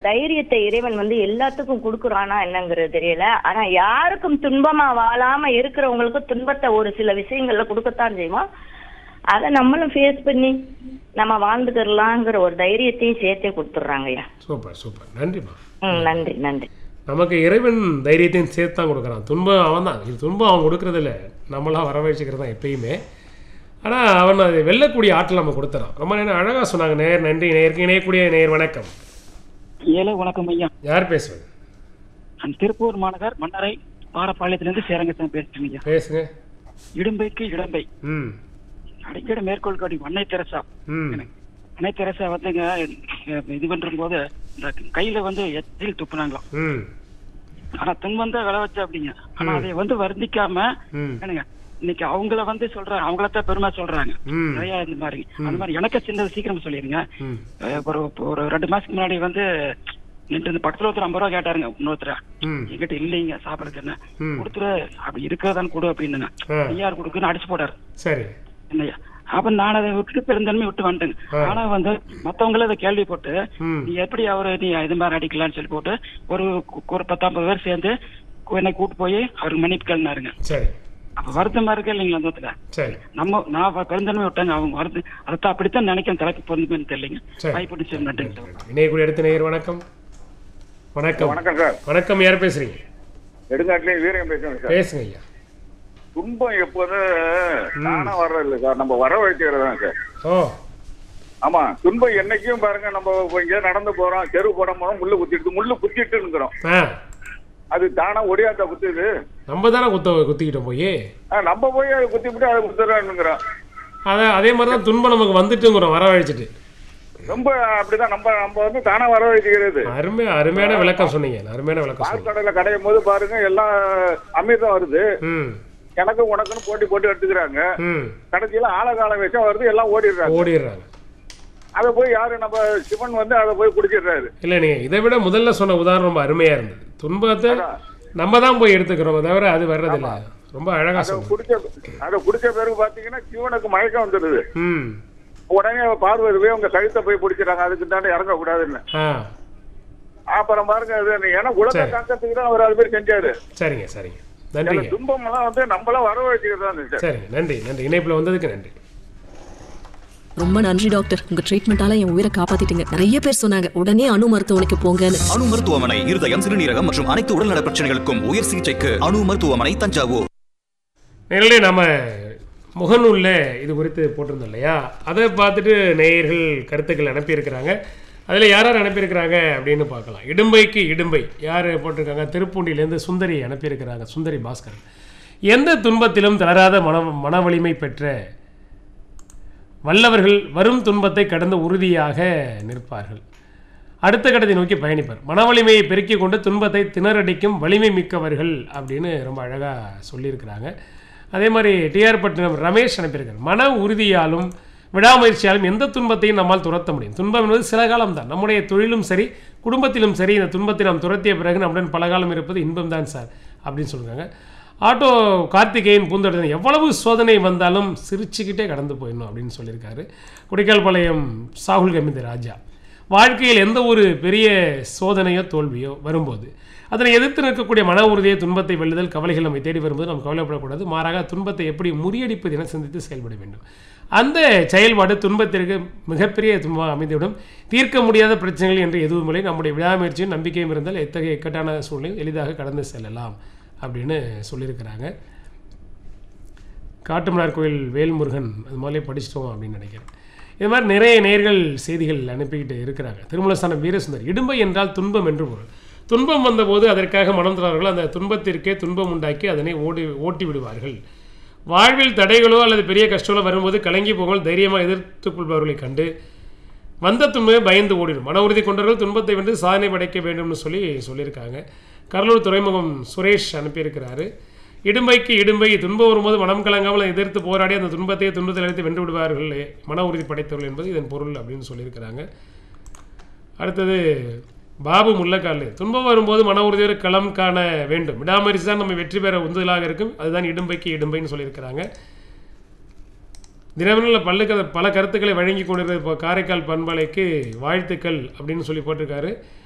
தைரியத்தை இறைவன் வந்து எல்லாத்துக்கும் கொடுக்குறானா என்னங்கிறது தெரியல ஆனா யாருக்கும் துன்பமா வாழாம இருக்கிறவங்களுக்கு துன்பத்தை ஒரு சில விஷயங்கள்ல கொடுக்கத்தான் செய்வோம் அதை நம்மளும் ஃபேஸ் பண்ணி நம்ம வாழ்ந்துக்கிறலாங்கிற ஒரு தைரியத்தையும் சேர்த்தே கொடுத்துட்றாங்கய்யா சூப்பர் சூப்பர் நன்றிம்மா ம் நன்றி நன்றி நமக்கு இறைவன் தைரியத்தையும் சேர்த்து தான் கொடுக்குறான் துன்பம் அவன் தான் இது துன்பம் அவன் கொடுக்கறதில்ல நம்மளாம் வரவழைச்சிக்கிறது தான் எப்பயுமே ஆனால் அவன் அதை வெல்லக்கூடிய ஆற்றல் நம்ம கொடுத்துறான் ரொம்ப நேரம் அழகாக சொன்னாங்க நேர் நன்றி நேருக்கு இணையக்கூடிய நேர் வணக்கம் ஏழை வணக்கம் ஐயா யார் பேசுவது நான் திருப்பூர் மாநகர் மன்னரை பாரப்பாளையத்திலிருந்து சேரங்கத்தன் பேசுறேன் ஐயா பேசுங்க இடும்பைக்கு இடம்பை ம் அடிக்கடி மேற்கோள் காட்டி அன்னை தெரசா ம் அன்னை தெரசா வந்துங்க அஹ், இது பண்றும் போது இந்த கையில வந்து எச்சில் துப்புனாங்களாம் ம் ஆனா துன்பம் தான் விளை வச்சா அப்படிங்க ஆனா அதை வந்து வருந்திக்காம ம் என்னங்க இன்னைக்கு அவங்கள வந்து சொல்றாங்க அவங்களத்தான் பெருமை சொல்றாங்க ம் நிறைய இந்த மாதிரி அந்த மாதிரி எனக்கு சின்னது சீக்கிரம் சொல்லிடுங்க ம் அஹ், ஒரு ஒரு ரெண்டு மாசத்துக்கு முன்னாடி வந்து நின்று இந்த பக்கத்துல ஒருத்தர் ஐம்பது ரூபா கேட்டாருங்க இன்னொருத்தர ம் என்கிட்ட இல்லைங்க சாப்பிடுறதுக்கு என்ன ம் கொடுத்துரு அப்படி இருக்கிறதான் கொடு அப்படின்னுங்க ஆ ஐயார் கொடுக்குன்னு அடிச்சு போட்டாரு சரி என்னையா அப்ப நான் அதை விட்டுட்டு பெருந்தன்மை விட்டு வந்துட்டேங்க ஆ. ஆனா வந்து மத்தவங்கள அதை கேள்வி போட்டு ம் நீ எப்படி அவரு நீ இது மாதிரி அடிக்கலாம்னு சொல்லி போட்டு ஒரு கு- ஒரு பத்தாம்பது பேர் சேர்ந்து கு- என்னை கூட்டு போய் அவருக்கு மன்னிப்பு கேள்னாருங்க சரி அப்ப வருத்தமா இருக்கு இல்லைங்களா அந்த இடத்துல சரி நம்ம நான் வ- பெருந்தன்மை விட்டாங்க அவங்க வருது அதைத்தான் அப்படித்தான் நினைக்கிறேன் தலைக்கு பொருந்துமே தெரியலைங்க சரி. வாய்ப்பு சரி நன்றி இணையக்கூடிய அடுத்த நேர் வணக்கம் வணக்கம் வணக்கம் சார் வணக்கம் யார் பேசுறீங்க நெடுங்காட்டிலே வீரம் பேசுறேன் சார் பேசுங்க ஐயா துன்பம் எப்போதும் தானா வர்றது இல்லை சார் நம்ம வர வைக்கிறது தான் சார் ஓ ஆமா துன்பம் என்னைக்கும் பாருங்க நம்ம இப்ப இங்க நடந்து போறோம் தெரு போடும் போது முள்ளு குத்திட்டு முள்ளு குத்திட்டுங்கிறோம் ஆ அது தானா ஒடியாத்த குத்துது நம்ம தானே குத்த குத்திக்கிட்டோம் போய் ஆ, நம்ம போய் அதை குத்தி விட்டு அதை குத்துறோம்ங்கிறோம் அதை அதே மாதிரி தான் துன்பம் நமக்கு வந்துட்டுங்கிறோம் வரவழைச்சிட்டு ரொம்ப அப்படிதான் நம்ம நம்ம வந்து தானா வர வைக்கிறது அருமை அருமையான விளக்கம் சொன்னீங்க அருமையான விளக்கம் பால் சொன்னீங்க கடையில கடையும் போது பாருங்க எல்லாம் அமிர்தம் வருது ம் எனக்கு உனக்குன்னு போட்டி போட்டு எடுத்துக்கிறாங்க ம் கடைசியில ஆழகால விஷம் வருது எல்லாம் ஓடிடுறாங்க ஓடிடுறாங்க அதை போய் யாரு நம்ம சிவன் வந்து அதை போய் குடிச்சிடுறாரு இல்லை நீங்கள் இதை விட முதல்ல சொன்ன உதாரணம் ரொம்ப அருமையாக இருந்தது துன்பத்தை நம்ம தான் போய் எடுத்துக்கிறோம் தவிர அது வர்றதில்ல ரொம்ப அழகாக அதை சொன்னீங்க குடிச்ச அதை குடிச்ச பிறகு பாத்தீங்கன்னா சிவனுக்கு மயக்கம் வந்துடுது ம் உடனே அவ பார்வதி போய் உங்க கழுத்தை போய் பிடிச்சிட்டாங்க அதுக்கு தானே இறங்க கூடாதுன்னு ஆ அப்புறம் பாருங்க அது ஏன்னா உலக சரி. காக்கத்துக்கு தான் அவர் அது மாதிரி செஞ்சாரு சரிங்க சரிங்க ஏன்னா நன்றிங்க துன்பம் எல்லாம் வந்து நம்மளாம் வர வச்சுக்கிறது தான் சார் சரிங்க நன்றி நன்றி இணைப்பில் வந்ததுக்கு நன்றி ரொம்ப நன்றி டாக்டர் உங்க ட்ரீட்மெண்டால என் உயிரை காப்பாத்திட்டீங்க நிறைய பேர் சொன்னாங்க உடனே அணு மருத்துவமனைக்கு போங்கன்னு அணு மருத்துவமனை இருதயம் சிறுநீரகம் மற்றும் அனைத்து உடல்நல பிரச்சனைகளுக்கும் உயர் சிகிச்சைக்கு அணு மருத்துவமனை தஞ்சாவூர் நேரிலே நம்ம முகநூலில் இது குறித்து போட்டிருந்தோம் இல்லையா அதை பார்த்துட்டு நேயர்கள் கருத்துக்கள் அனுப்பியிருக்கிறாங்க அதில் யார் யார் அனுப்பியிருக்கிறாங்க அப்படின்னு பார்க்கலாம் இடும்பைக்கு இடும்பை யார் போட்டிருக்காங்க திருப்பூண்டிலேருந்து சுந்தரி அனுப்பியிருக்கிறாங்க சுந்தரி பாஸ்கர் எந்த துன்பத்திலும் தளராத மன மன வலிமை பெற்ற வல்லவர்கள் வரும் துன்பத்தை கடந்து உறுதியாக நிற்பார்கள் அடுத்த கட்டத்தை நோக்கி பயணிப்பார் மன வலிமையை பெருக்கிக் கொண்டு துன்பத்தை திணறடிக்கும் வலிமை மிக்கவர்கள் அப்படின்னு ரொம்ப அழகாக சொல்லியிருக்கிறாங்க அதே மாதிரி டிஆர் பட்டினம் ரமேஷ் அனுப்பியிருக்கார் மன உறுதியாலும் விடாமுயற்சியாலும் எந்த துன்பத்தையும் நம்மால் துரத்த முடியும் துன்பம் என்பது சில காலம் தான் நம்முடைய தொழிலும் சரி குடும்பத்திலும் சரி இந்த துன்பத்தை நாம் துரத்திய பிறகு நம்முடன் பல காலம் இருப்பது இன்பம் தான் சார் அப்படின்னு சொல்கிறாங்க ஆட்டோ கார்த்திகேயன் பூந்தோட்டம் எவ்வளவு சோதனை வந்தாலும் சிரிச்சுக்கிட்டே கடந்து போயிடணும் அப்படின்னு சொல்லியிருக்காரு குடிக்கால்பாளையம் சாகுல் கமிந்த ராஜா வாழ்க்கையில் எந்த ஒரு பெரிய சோதனையோ தோல்வியோ வரும்போது அதனை எதிர்த்து நிற்கக்கூடிய மன உறுதியை துன்பத்தை வெல்லுதல் கவலைகள் நம்மை தேடி வரும்போது நாம் கவலைப்படக்கூடாது மாறாக துன்பத்தை எப்படி முறியடிப்பது என சிந்தித்து செயல்பட வேண்டும் அந்த செயல்பாடு துன்பத்திற்கு மிகப்பெரிய துன்பமாக அமைந்துவிடும் தீர்க்க முடியாத பிரச்சனைகள் என்று எதுவும் இல்லை நம்முடைய விடாமுயற்சியும் நம்பிக்கையும் இருந்தால் எத்தகைய இக்கட்டான சூழ்நிலையும் எளிதாக கடந்து செல்லலாம் அப்படின்னு சொல்லியிருக்கிறாங்க காட்டுமன்னார் கோயில் வேல்முருகன் அது மாதிரியே படிச்சிட்டோம் அப்படின்னு நினைக்கிறேன் இது மாதிரி நிறைய நேர்கள் செய்திகள் அனுப்பிக்கிட்டு இருக்கிறாங்க திருமலஸ்தானம் வீரசுந்தர் இடும்பை என்றால் துன்பம் என்று பொருள் துன்பம் வந்தபோது அதற்காக மனம் தரார்கள் அந்த துன்பத்திற்கே துன்பம் உண்டாக்கி அதனை ஓடி ஓட்டி விடுவார்கள் வாழ்வில் தடைகளோ அல்லது பெரிய கஷ்டங்களோ வரும்போது கலங்கி போகாமல் தைரியமாக எதிர்த்துக் கொள்பவர்களை கண்டு வந்த துன்பமே பயந்து ஓடிடும் மன உறுதி கொண்டவர்கள் துன்பத்தை வென்று சாதனை படைக்க வேண்டும்னு சொல்லி சொல்லியிருக்காங்க கடலூர் துறைமுகம் சுரேஷ் அனுப்பியிருக்கிறாரு இடும்பைக்கு இடும்பை துன்பம் வரும்போது மனம் கலங்காமல் எதிர்த்து போராடி அந்த துன்பத்தை துன்பத்தில் அழைத்து வென்று விடுவார்கள் மன உறுதி படைத்தவர்கள் என்பது இதன் பொருள் அப்படின்னு சொல்லியிருக்கிறாங்க அடுத்தது பாபு முல்லக்கால் துன்பம் வரும்போது மன உறுதியோடு களம் காண வேண்டும் விடாமரிசி தான் நம்ம வெற்றி பெற உந்துதலாக இருக்கும் அதுதான் இடும்பைக்கு இடும்பைன்னு சொல்லியிருக்கிறாங்க தினமனில் பல்லுக்க பல கருத்துக்களை வழங்கி கொண்டிருக்கிற இப்போ காரைக்கால் பண்பலைக்கு வாழ்த்துக்கள் அப்படின்னு சொல்லி போட்டிருக்காரு